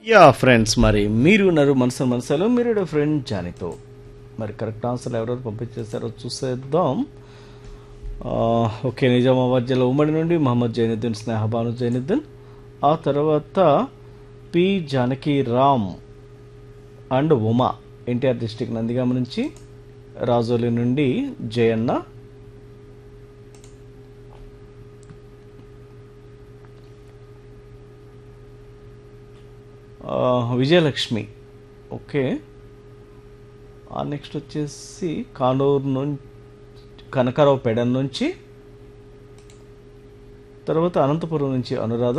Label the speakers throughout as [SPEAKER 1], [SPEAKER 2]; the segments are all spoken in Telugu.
[SPEAKER 1] యా ఫ్రెండ్స్ మరి మీరు ఉన్నారు మనసు మనసులో మీరు ఫ్రెండ్ జానీతో మరి కరెక్ట్ ఆన్సర్ ఎవరెవరు పంపించేస్తారో చూసేద్దాం ఆ, ఓకే నిజామాబాద్ జిల్లా ఉమ్మడి నుండి మహమ్మద్ జైనుద్దీన్ స్నేహబాను జైనుద్దీన్ ఆ తర్వాత P Janaki Ram and Uma NTR district Nandigama నుంచి రాజోలి నుండి జయన్న ఆ, విజయలక్ష్మి ఓకే ఆ నెక్స్ట్ వచ్చేసి కానూరు నుంచి కనకారావు పెడన్ నుంచి తర్వాత అనంతపురం నుంచి అనురాధ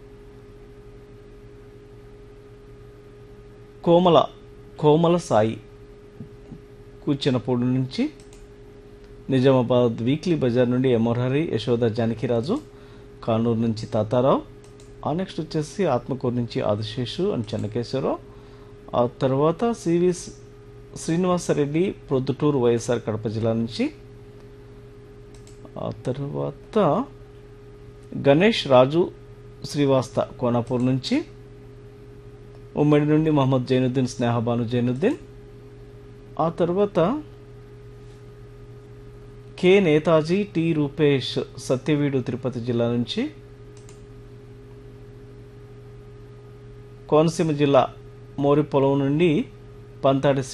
[SPEAKER 1] కోమల కోమల సాయి కూర్చున్నపూడి నుంచి నిజామాబాద్ వీక్లీ బజార్ నుండి ఎమోర్హరి యశోద జానకిరాజు కానూరు నుంచి తాతారావు ఆ నెక్స్ట్ వచ్చేసి ఆత్మకూరు నుంచి ఆదిశేషు అండ్ చెన్నకేశ్వరరావు ఆ తర్వాత సివి శ్రీనివాసరెడ్డి ప్రొద్దుటూరు వైఎస్ఆర్ కడప జిల్లా నుంచి ఆ తర్వాత గణేష్ రాజు శ్రీవాస్త కోనాపూర్ నుంచి ఉమ్మడి నుండి మహమ్మద్ జైనుద్దీన్ స్నేహబాను జైనుద్దీన్ ఆ తర్వాత కె నేతాజీ టి రూపేష్ సత్యవీడు తిరుపతి జిల్లా నుంచి కోనసీమ జిల్లా మోరిపొలం నుండి పంతాడి